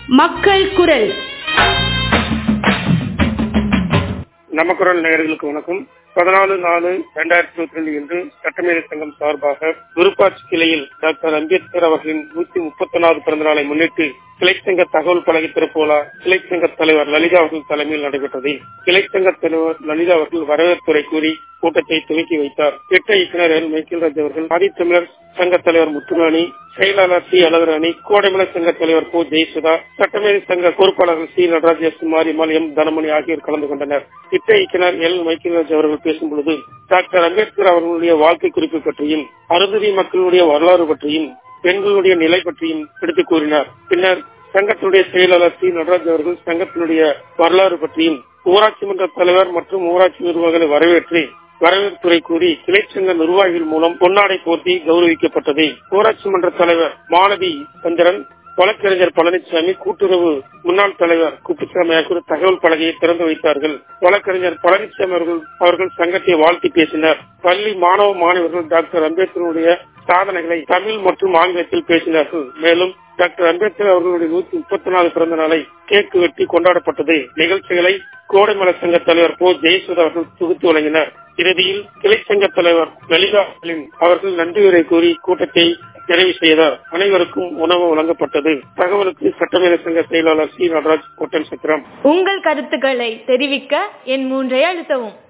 மக்கள் குரல் நம்ம குரல் நேயர்களுக்கு வணக்கம் பதினாலு நாலு இரண்டாயிரத்தி இருபத்தி ரெண்டு இன்று சட்டமேதை சங்கம் சார்பாக விருப்பாட்சி கிளையில் டாக்டர் அம்பேத்கர் அவர்களின் நூத்தி முப்பத்தி ஒன்னாவது பிறந்த நாளை முன்னிட்டு கிளைச்சங்க தகவல் பலகை திறப்புலா கிளைச்சங்க தலைவர் லலிதா அவர்கள் தலைமையில் நடைபெற்றது கிளைச்சங்க தலைவர் லலிதா அவர்கள் வரவேற்புரை கூறி கூட்டத்தை துவக்கி வைத்தார் திட்ட இயக்குநர் எல் மைக்கேல்ராஜ் அவர்கள் ஆதித்தமிழர் சங்க தலைவர் முத்துராணி செயலாளர் சி அழகராணி கோடைமலை சங்க தலைவர் போ ஜெயசுதா சட்டமேதை சங்க பொறுப்பாளர்கள் சி நடராஜ குமாரிமால் எம் தனமணி ஆகியோர் கலந்து கொண்டனர் திட்ட இயக்குநர் எல் மைக்கேல்ராஜ் அவர்கள் பேசும் பொழுது டாக்டர் அம்பேத்கர் அவர்களுடைய வாழ்க்கை குறிப்பு பற்றியும் அருந்ததி மக்களுடைய வரலாறு பற்றியும் பெண்களுடைய நிலை பற்றியும் எடுத்துக் கூறினார் பின்னர் சங்கத்தினுடைய செயலாளர் சி நடராஜ் அவர்கள் சங்கத்தினுடைய வரலாறு பற்றியும் ஊராட்சி மன்ற தலைவர் மற்றும் ஊராட்சி நிர்வாகிகளை வரவேற்று வரவேற்புரை கூறி கிளைச்சங்க நிர்வாகிகள் மூலம் பொன்னாடை போர்த்தி கௌரவிக்கப்பட்டது ஊராட்சி மன்ற தலைவர் மாலதி சந்திரன் வழக்கறிஞர் பழனிசாமி கூட்டுறவு முன்னாள் தலைவர் குப்புசாமி ஆகியோர் தகவல் பலகையை திறந்து வைத்தார்கள் வழக்கறிஞர் பழனிசாமி அவர்கள் அவர்கள் சங்கத்தை வாழ்த்தி பேசினர் பள்ளி மாணவ மாணவர்கள் டாக்டர் அம்பேத்கருடைய சாதனைகளை தமிழ் மற்றும் ஆங்கிலத்தில் பேசினார்கள் மேலும் டாக்டர் அம்பேத்கர் அவர்களுடைய நூத்தி முப்பத்தி நாலு பிறந்த நாளை கேக்கு வெட்டி கொண்டாடப்பட்டது நிகழ்ச்சிகளை கோடைமலை சங்க தலைவர் போ ஜெயசுதா அவர்கள் தொகுத்து வழங்கினர் இறுதியில் கிளை சங்க தலைவர் லலிதா அவர்கள் நன்றியுரை கூறி கூட்டத்தை நிறைவு செய்தார் அனைவருக்கும் உணவு வழங்கப்பட்டது தகவலுக்கு சட்டமேத சங்க செயலாளர் சி நடராஜ் கோட்டன் சத்திரம் உங்கள் கருத்துக்களை தெரிவிக்க என் மூன்றை அழுத்தவும்